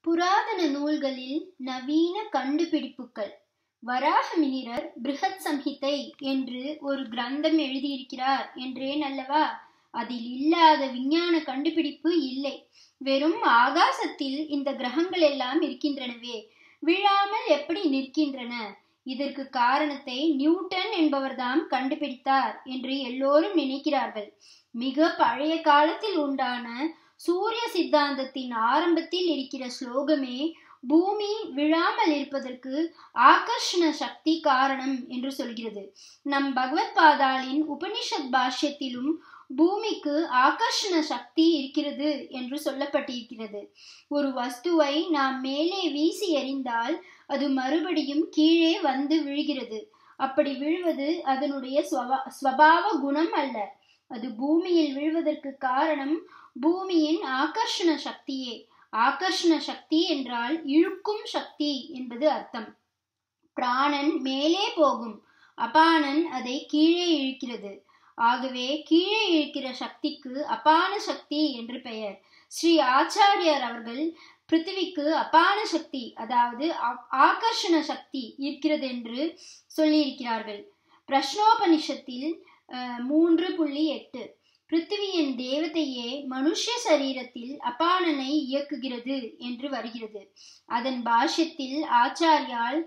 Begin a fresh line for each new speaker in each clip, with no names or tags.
புராதன நூல்களில் நவீன கண்டுபிடிப்புகள் வராகமிஹிரர் பிருஹத் சம்ஹிதை என்று ஒரு கிரந்தம் எழுதியிருக்கிறார் என்றேன் அல்லவா அதில் இல்லாத விஞ்ஞான கண்டுபிடிப்பு இல்லை வெறும் ஆகாசத்தில் இந்த கிரகங்கள் எல்லாம் இருக்கின்றனவே விழாமல் எப்படி நிற்கின்றன இதற்கு காரணத்தை நியூட்டன் என்பவர்தான் கண்டுபிடித்தார் என்று எல்லோரும் நினைக்கிறார்கள் மிக பழைய காலத்தில் உண்டான சூரிய சித்தாந்தத்தின் ஆரம்பத்தில் இருக்கிற ஸ்லோகமே பூமி விழாமல் இருப்பதற்கு ஆகர்ஷண சக்தி காரணம் என்று சொல்கிறது நம் பகவத் பாதாளின் உபனிஷத் பாஷ்யத்திலும் பூமிக்கு ஆகர்ஷண சக்தி இருக்கிறது என்று சொல்லப்பட்டிருக்கிறது ஒரு வஸ்துவை நாம் மேலே வீசி எறிந்தால் அது மறுபடியும் கீழே வந்து விழுகிறது அப்படி விழுவது அதனுடைய ஸ்வபாவ குணம் அல்ல அது பூமியில் விழுவதற்கு காரணம் பூமியின் ஆகர்ஷண சக்தியே ஆகர்ஷண சக்தி என்றால் இழுக்கும் சக்தி என்பது அர்த்தம் பிராணன் மேலே போகும் அபானன் அதை கீழே இழுக்கிறது ஆகவே கீழே இழுக்கிற சக்திக்கு அபான சக்தி என்று பெயர் ஸ்ரீ ஆச்சாரியார் அவர்கள் பிருத்திவிக்கு அபான சக்தி அதாவது ஆகர்ஷண சக்தி இருக்கிறது என்று சொல்லியிருக்கிறார்கள் பிரஷ்னோபனிஷத்தில் மூன்று புள்ளி எட்டு பிருத்திவியின் தேவதையே மனுஷ சரீரத்தில் அபானனை இயக்குகிறது என்று வருகிறது அதன் பாஷ்யத்தில் ஆச்சாரியால்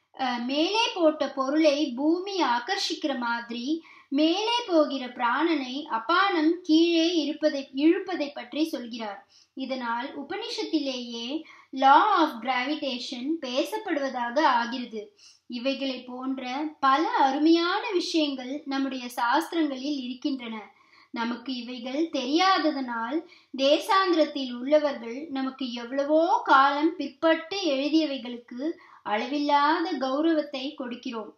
மேலே போட்ட பொருளை பூமி ஆகர்ஷிக்கிற மாதிரி மேலே போகிற பிராணனை அபானம் கீழே இருப்பதை இழுப்பதை பற்றி சொல்கிறார் இதனால் உபனிஷத்திலேயே லா ஆஃப் கிராவிடேஷன் பேசப்படுவதாக ஆகிறது இவைகளை போன்ற பல அருமையான விஷயங்கள் நம்முடைய சாஸ்திரங்களில் இருக்கின்றன நமக்கு இவைகள் தெரியாததனால் தேசாந்திரத்தில் உள்ளவர்கள் நமக்கு எவ்வளவோ காலம் பிற்பட்டு எழுதியவைகளுக்கு அளவில்லாத கௌரவத்தை கொடுக்கிறோம்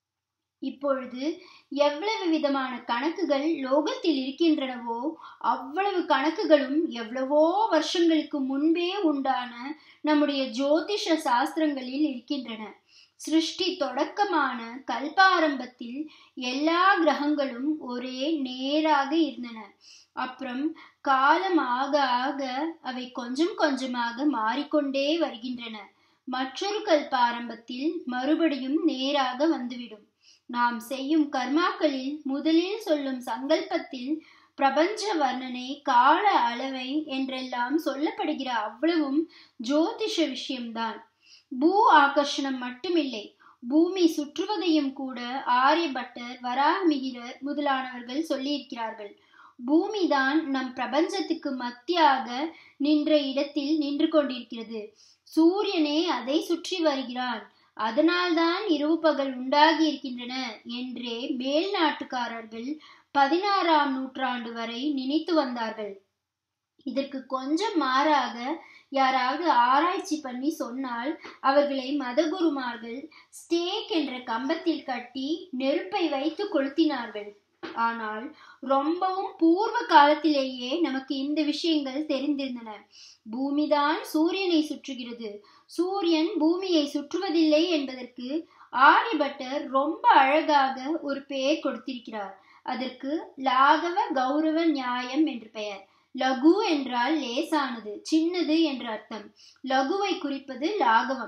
இப்பொழுது எவ்வளவு விதமான கணக்குகள் லோகத்தில் இருக்கின்றனவோ அவ்வளவு கணக்குகளும் எவ்வளவோ வருஷங்களுக்கு முன்பே உண்டான நம்முடைய ஜோதிஷ சாஸ்திரங்களில் இருக்கின்றன சிருஷ்டி தொடக்கமான கல்பாரம்பத்தில் எல்லா கிரகங்களும் ஒரே நேராக இருந்தன அப்புறம் காலம் ஆக ஆக அவை கொஞ்சம் கொஞ்சமாக மாறிக்கொண்டே வருகின்றன மற்றொரு கல்பாரம்பத்தில் மறுபடியும் நேராக வந்துவிடும் நாம் செய்யும் கர்மாக்களில் முதலில் சொல்லும் சங்கல்பத்தில் பிரபஞ்ச வர்ணனை கால அளவை என்றெல்லாம் சொல்லப்படுகிற அவ்வளவும் ஜோதிஷ விஷயம்தான் பூ ஆகர்ஷணம் மட்டுமில்லை பூமி சுற்றுவதையும் கூட ஆரியபட்டர் வராமிகிரர் முதலானவர்கள் சொல்லியிருக்கிறார்கள் பூமிதான் நம் பிரபஞ்சத்துக்கு மத்தியாக நின்ற இடத்தில் நின்று கொண்டிருக்கிறது சூரியனே அதை சுற்றி வருகிறான் அதனால்தான் இரவு பகல் உண்டாகி இருக்கின்றன என்றே மேல் நாட்டுக்காரர்கள் பதினாறாம் நூற்றாண்டு வரை நினைத்து வந்தார்கள் இதற்கு கொஞ்சம் மாறாக யாராவது ஆராய்ச்சி பண்ணி சொன்னால் அவர்களை மதகுருமார்கள் ஸ்டேக் என்ற கம்பத்தில் கட்டி நெருப்பை வைத்து கொளுத்தினார்கள் ஆனால் ரொம்பவும் பூர்வ காலத்திலேயே நமக்கு இந்த விஷயங்கள் தெரிந்திருந்தன பூமிதான் சூரியனை சுற்றுகிறது சூரியன் பூமியை சுற்றுவதில்லை என்பதற்கு ஆரியபட்டர் ரொம்ப அழகாக ஒரு பெயர் கொடுத்திருக்கிறார் அதற்கு லாகவ கௌரவ நியாயம் என்று பெயர் லகு என்றால் லேசானது சின்னது என்ற அர்த்தம் லகுவை குறிப்பது லாகவம்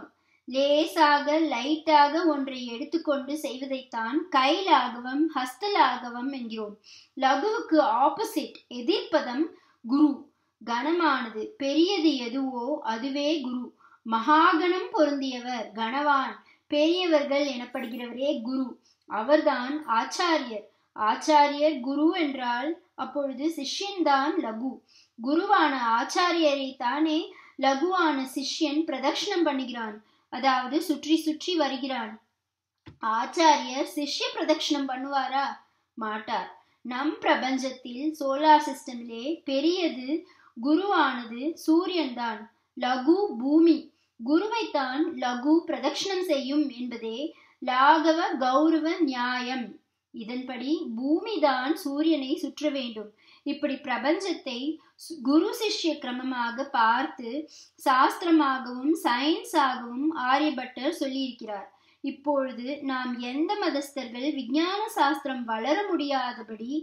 லேசாக லைட்டாக ஒன்றை எடுத்துக்கொண்டு செய்வதைத்தான் கைலாகவம் ஹஸ்தலாகவம் என்கிறோம் லகுவுக்கு ஆப்போசிட் எதிர்ப்பதம் குரு கனமானது பெரியது எதுவோ அதுவே குரு மகாகணம் பொருந்தியவர் கணவான் பெரியவர்கள் எனப்படுகிறவரே குரு அவர்தான் ஆச்சாரியர் ஆச்சாரியர் குரு என்றால் அப்பொழுது சிஷ்யன்தான் லகு குருவான ஆச்சாரியரை தானே லகுவான சிஷ்யன் பிரதட்சணம் பண்ணுகிறான் அதாவது சுற்றி சுற்றி வருகிறான் ஆச்சாரியர் சிஷ்ய பிரதட்சணம் பண்ணுவாரா மாட்டார் நம் பிரபஞ்சத்தில் சோலார் சிஸ்டமிலே பெரியது குருவானது சூரியன் தான் லகு பூமி குருவைத்தான் லகு பிரதட்சணம் செய்யும் என்பதே லாகவ கௌரவ நியாயம் இதன்படி பூமிதான் சூரியனை சுற்ற வேண்டும் இப்படி பிரபஞ்சத்தை குரு சிஷ்ய கிரமமாக பார்த்து சாஸ்திரமாகவும் சயின்ஸாகவும் ஆரியபட்டர் சொல்லியிருக்கிறார் இப்பொழுது நாம் எந்த மதஸ்தர்கள் விஞ்ஞான சாஸ்திரம் வளர முடியாதபடி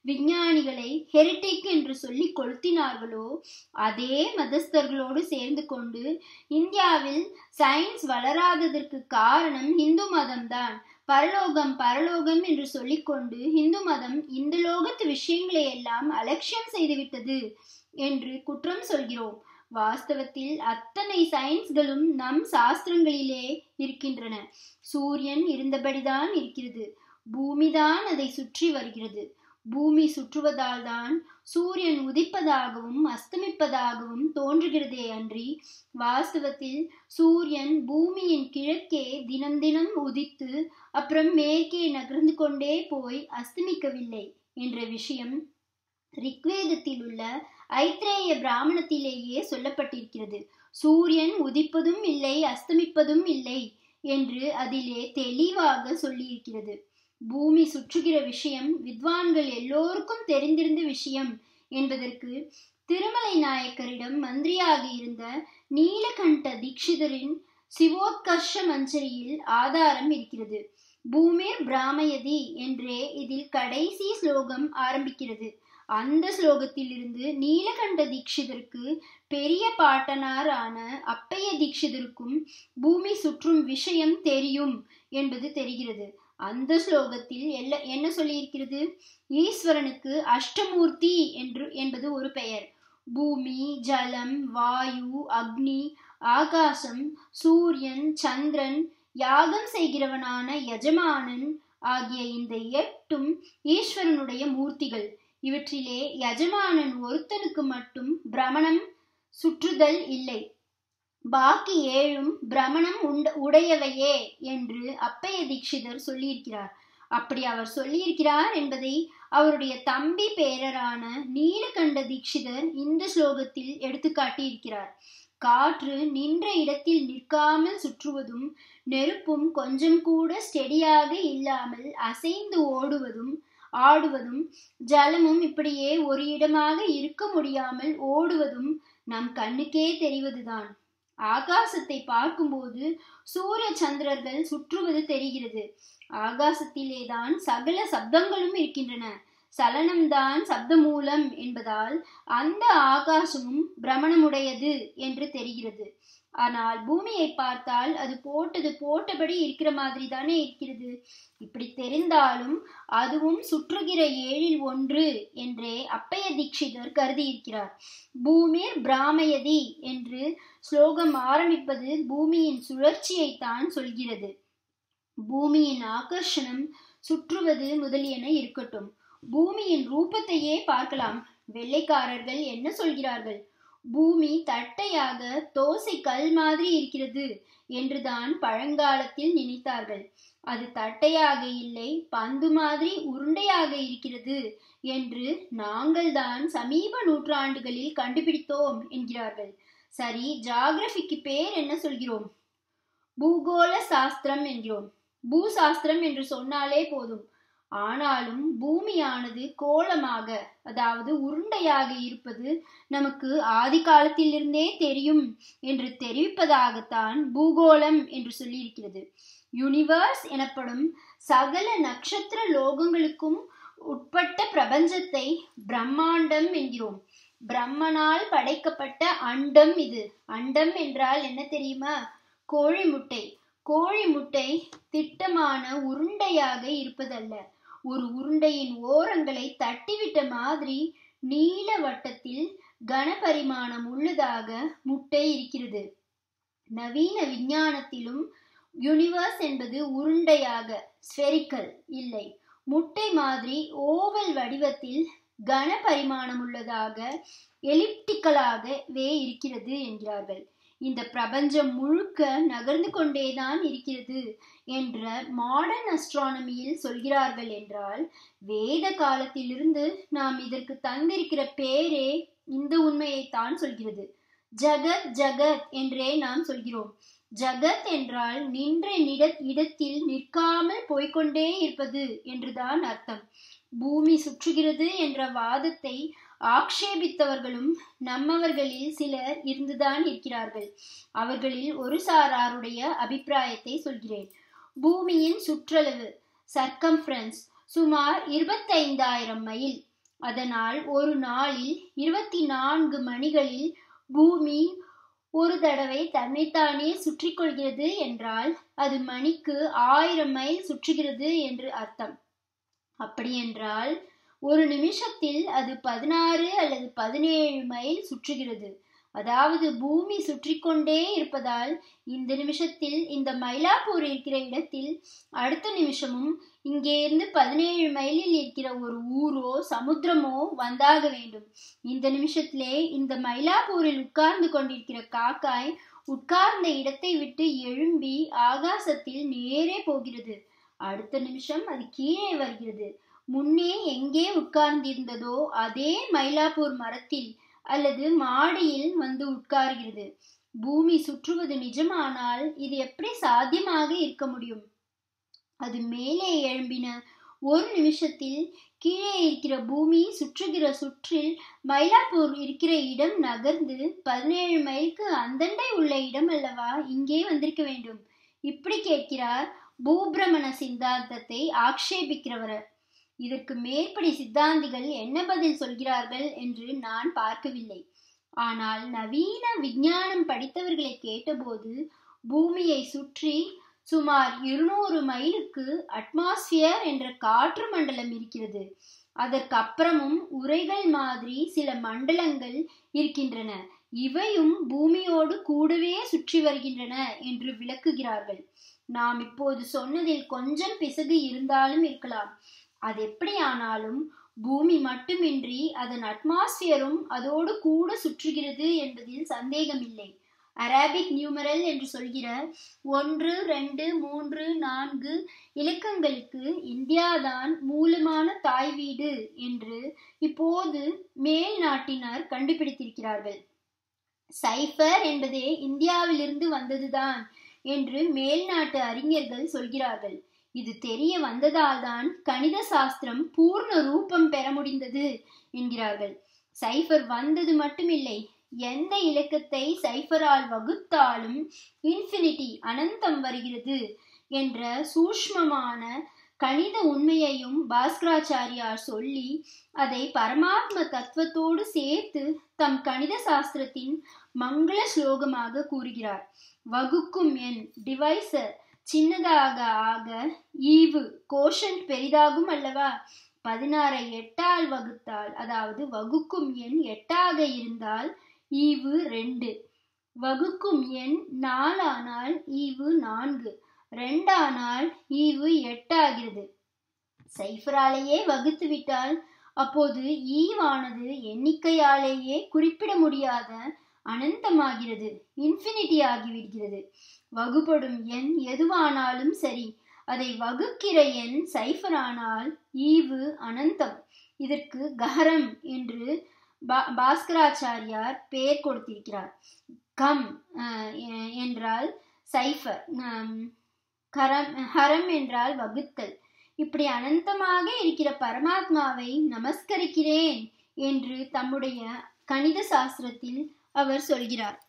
விஞ்ஞானிகளை ஹெரிட்டிக் என்று சொல்லி கொளுத்தினார்களோ அதே மதஸ்தர்களோடு சேர்ந்து கொண்டு இந்தியாவில் சயின்ஸ் வளராததற்கு காரணம் இந்து மதம்தான் பரலோகம் பரலோகம் என்று சொல்லிக்கொண்டு இந்து மதம் இந்த லோகத்து விஷயங்களை எல்லாம் அலட்சியம் செய்துவிட்டது என்று குற்றம் சொல்கிறோம் வாஸ்தவத்தில் அத்தனை சயின்ஸ்களும் நம் சாஸ்திரங்களிலே இருக்கின்றன சூரியன் இருந்தபடிதான் இருக்கிறது பூமிதான் அதை சுற்றி வருகிறது பூமி சுற்றுவதால் தான் சூரியன் உதிப்பதாகவும் அஸ்தமிப்பதாகவும் தோன்றுகிறதே அன்றி வாஸ்தவத்தில் சூரியன் பூமியின் கிழக்கே தினம் தினம் உதித்து அப்புறம் மேற்கே நகர்ந்து கொண்டே போய் அஸ்தமிக்கவில்லை என்ற விஷயம் ரிக்வேதத்தில் உள்ள ஐத்ரேய பிராமணத்திலேயே சொல்லப்பட்டிருக்கிறது சூரியன் உதிப்பதும் இல்லை அஸ்தமிப்பதும் இல்லை என்று அதிலே தெளிவாக சொல்லியிருக்கிறது பூமி சுற்றுகிற விஷயம் வித்வான்கள் எல்லோருக்கும் தெரிந்திருந்த விஷயம் என்பதற்கு திருமலை நாயக்கரிடம் மந்திரியாக இருந்த நீலகண்ட தீட்சிதரின் சிவோத்கர்ஷ மஞ்சரியில் ஆதாரம் இருக்கிறது பூமிர் பிராமயதி என்றே இதில் கடைசி ஸ்லோகம் ஆரம்பிக்கிறது அந்த ஸ்லோகத்தில் இருந்து நீலகண்ட தீட்சிதருக்கு பெரிய பாட்டனார் ஆன அப்பைய தீட்சிதருக்கும் பூமி சுற்றும் விஷயம் தெரியும் என்பது தெரிகிறது அந்த ஸ்லோகத்தில் எல்ல என்ன சொல்லியிருக்கிறது ஈஸ்வரனுக்கு அஷ்டமூர்த்தி என்று என்பது ஒரு பெயர் பூமி ஜலம் வாயு அக்னி ஆகாசம் சூரியன் சந்திரன் யாகம் செய்கிறவனான யஜமானன் ஆகிய இந்த எட்டும் ஈஸ்வரனுடைய மூர்த்திகள் இவற்றிலே யஜமானன் ஒருத்தனுக்கு மட்டும் பிரமணம் சுற்றுதல் இல்லை பாக்கி ஏழும் பிரமணம் உண்ட உடையவையே என்று அப்பைய தீட்சிதர் சொல்லியிருக்கிறார் அப்படி அவர் சொல்லியிருக்கிறார் என்பதை அவருடைய தம்பி பேரரான நீலகண்ட தீட்சிதர் இந்த ஸ்லோகத்தில் எடுத்துக்காட்டி இருக்கிறார் காற்று நின்ற இடத்தில் நிற்காமல் சுற்றுவதும் நெருப்பும் கொஞ்சம் கூட ஸ்டெடியாக இல்லாமல் அசைந்து ஓடுவதும் ஆடுவதும் ஜலமும் இப்படியே ஒரு இடமாக இருக்க முடியாமல் ஓடுவதும் நம் கண்ணுக்கே தெரிவதுதான் ஆகாசத்தை பார்க்கும்போது சூரிய சந்திரர்கள் சுற்றுவது தெரிகிறது ஆகாசத்திலேதான் சகல சப்தங்களும் இருக்கின்றன சலனம்தான் சப்த மூலம் என்பதால் அந்த ஆகாசமும் பிரமணமுடையது என்று தெரிகிறது ஆனால் பூமியை பார்த்தால் அது போட்டது போட்டபடி இருக்கிற மாதிரி தானே இருக்கிறது இப்படி தெரிந்தாலும் அதுவும் சுற்றுகிற ஏழில் ஒன்று என்றே அப்பைய தீட்சிதர் கருதி இருக்கிறார் பூமிர் பிராமயதி என்று ஸ்லோகம் ஆரம்பிப்பது பூமியின் சுழற்சியை தான் சொல்கிறது பூமியின் ஆகர்ஷணம் சுற்றுவது முதலியன இருக்கட்டும் பூமியின் ரூபத்தையே பார்க்கலாம் வெள்ளைக்காரர்கள் என்ன சொல்கிறார்கள் பூமி தட்டையாக தோசை கல் மாதிரி இருக்கிறது என்றுதான் பழங்காலத்தில் நினைத்தார்கள் அது தட்டையாக இல்லை பந்து மாதிரி உருண்டையாக இருக்கிறது என்று நாங்கள் தான் சமீப நூற்றாண்டுகளில் கண்டுபிடித்தோம் என்கிறார்கள் சரி ஜாகிரபிக்கு பேர் என்ன சொல்கிறோம் பூகோள சாஸ்திரம் என்கிறோம் பூசாஸ்திரம் என்று சொன்னாலே போதும் ஆனாலும் பூமியானது கோலமாக அதாவது உருண்டையாக இருப்பது நமக்கு ஆதி காலத்திலிருந்தே தெரியும் என்று தெரிவிப்பதாகத்தான் பூகோளம் என்று சொல்லியிருக்கிறது யூனிவர்ஸ் எனப்படும் சகல நட்சத்திர லோகங்களுக்கும் உட்பட்ட பிரபஞ்சத்தை பிரம்மாண்டம் என்கிறோம் பிரம்மனால் படைக்கப்பட்ட அண்டம் இது அண்டம் என்றால் என்ன தெரியுமா கோழி முட்டை கோழி முட்டை திட்டமான உருண்டையாக இருப்பதல்ல ஒரு உருண்டையின் ஓரங்களை தட்டிவிட்ட மாதிரி நீல வட்டத்தில் கனபரிமாணம் உள்ளதாக முட்டை இருக்கிறது நவீன விஞ்ஞானத்திலும் யூனிவர்ஸ் என்பது உருண்டையாக ஸ்பெரிக்கல் இல்லை முட்டை மாதிரி ஓவல் வடிவத்தில் கன பரிமாணம் உள்ளதாக எலிப்டிக்கலாகவே இருக்கிறது என்கிறார்கள் இந்த பிரபஞ்சம் முழுக்க நகர்ந்து கொண்டேதான் இருக்கிறது என்ற மாடர்ன் அஸ்ட்ரானமியில் சொல்கிறார்கள் என்றால் வேத காலத்திலிருந்து நாம் இதற்கு தந்திருக்கிற பேரே இந்த உண்மையைத்தான் சொல்கிறது ஜகத் ஜகத் என்றே நாம் சொல்கிறோம் ஜகத் என்றால் நின்ற நிட இடத்தில் நிற்காமல் போய்கொண்டே இருப்பது என்றுதான் அர்த்தம் பூமி சுற்றுகிறது என்ற வாதத்தை ஆக்ஷேபித்தவர்களும் நம்மவர்களில் சிலர் இருந்துதான் இருக்கிறார்கள் அவர்களில் ஒரு சாராருடைய அபிப்பிராயத்தை சொல்கிறேன் பூமியின் சுற்றளவு சர்க்கம்ஃபரன்ஸ் சுமார் இருபத்தைந்தாயிரம் மைல் அதனால் ஒரு நாளில் இருபத்தி நான்கு மணிகளில் பூமி ஒரு தடவை தன்னைத்தானே சுற்றி கொள்கிறது என்றால் அது மணிக்கு ஆயிரம் மைல் சுற்றுகிறது என்று அர்த்தம் அப்படியென்றால் ஒரு நிமிஷத்தில் அது பதினாறு அல்லது பதினேழு மைல் சுற்றுகிறது அதாவது பூமி சுற்றி கொண்டே இருப்பதால் இந்த நிமிஷத்தில் இந்த மயிலாப்பூர் இருக்கிற இடத்தில் அடுத்த நிமிஷமும் இங்கே இருந்து பதினேழு மைலில் இருக்கிற ஒரு ஊரோ சமுத்திரமோ வந்தாக வேண்டும் இந்த நிமிஷத்திலே இந்த மயிலாப்பூரில் உட்கார்ந்து கொண்டிருக்கிற காக்காய் உட்கார்ந்த இடத்தை விட்டு எழும்பி ஆகாசத்தில் நேரே போகிறது அடுத்த நிமிஷம் அது கீழே வருகிறது முன்னே எங்கே உட்கார்ந்திருந்ததோ அதே மயிலாப்பூர் மரத்தில் அல்லது மாடியில் வந்து உட்கார்கிறது பூமி சுற்றுவது நிஜமானால் இது எப்படி சாத்தியமாக இருக்க முடியும் அது மேலே எழும்பின ஒரு நிமிஷத்தில் கீழே இருக்கிற பூமி சுற்றுகிற சுற்றில் மயிலாப்பூர் இருக்கிற இடம் நகர்ந்து பதினேழு மைலுக்கு அந்தண்டை உள்ள இடம் அல்லவா இங்கே வந்திருக்க வேண்டும் இப்படி கேட்கிறார் பூபிரமண சித்தாந்தத்தை ஆக்ஷேபிக்கிறவர் இதற்கு மேற்படி சித்தாந்திகள் என்ன பதில் சொல்கிறார்கள் என்று நான் பார்க்கவில்லை ஆனால் நவீன விஞ்ஞானம் படித்தவர்களை கேட்டபோது பூமியை சுற்றி சுமார் இருநூறு மைலுக்கு அட்மாஸ்பியர் என்ற காற்று மண்டலம் இருக்கிறது அதற்கு அப்புறமும் உரைகள் மாதிரி சில மண்டலங்கள் இருக்கின்றன இவையும் பூமியோடு கூடவே சுற்றி வருகின்றன என்று விளக்குகிறார்கள் நாம் இப்போது சொன்னதில் கொஞ்சம் பிசகு இருந்தாலும் இருக்கலாம் அது எப்படி ஆனாலும் பூமி மட்டுமின்றி அதன் அட்மாஸ்பியரும் அதோடு கூட சுற்றுகிறது என்பதில் சந்தேகமில்லை அரபிக் நியூமரல் என்று சொல்கிற ஒன்று ரெண்டு மூன்று நான்கு இலக்கங்களுக்கு இந்தியாதான் மூலமான தாய் வீடு என்று இப்போது மேல் நாட்டினர் கண்டுபிடித்திருக்கிறார்கள் சைஃபர் என்பதே இந்தியாவிலிருந்து வந்ததுதான் என்று மேல் நாட்டு அறிஞர்கள் சொல்கிறார்கள் இது தெரிய வந்ததால் தான் கணித சாஸ்திரம் பூர்ண ரூபம் பெற முடிந்தது என்கிறார்கள் சைஃபர் வந்தது மட்டுமில்லை எந்த இலக்கத்தை சைஃபரால் வகுத்தாலும் இன்ஃபினிட்டி அனந்தம் வருகிறது என்ற சூஷ்மமான கணித உண்மையையும் பாஸ்கராச்சாரியார் சொல்லி அதை பரமாத்ம தத்துவத்தோடு சேர்த்து தம் கணித சாஸ்திரத்தின் மங்கள ஸ்லோகமாக கூறுகிறார் வகுக்கும் எண் டிவைசர் சின்னதாக ஆக ஈவு கோஷன் பெரிதாகும் அல்லவா பதினாறை எட்டால் வகுத்தால் அதாவது வகுக்கும் எண் எட்டாக இருந்தால் ஈவு ரெண்டு வகுக்கும் எண் நாலானால் ஈவு நான்கு ரெண்டானால் ஈவு எட்டாகிறது சைஃபராலேயே வகுத்து விட்டால் அப்போது ஈவானது எண்ணிக்கையாலேயே குறிப்பிட முடியாத அனந்தமாகிறது இன்ஃபினிட்டி ஆகிவிடுகிறது வகுபடும் எண் எதுவானாலும் சரி அதை வகுக்கிற எண் சைஃபரானால் ஈவு அனந்தம் இதற்கு கஹரம் என்று பா பாஸ்கராச்சாரியார் பெயர் கொடுத்திருக்கிறார் கம் என்றால் சைஃபர் கரம் ஹரம் என்றால் வகுத்தல் இப்படி அனந்தமாக இருக்கிற பரமாத்மாவை நமஸ்கரிக்கிறேன் என்று தம்முடைய கணித சாஸ்திரத்தில் அவர் சொல்கிறார்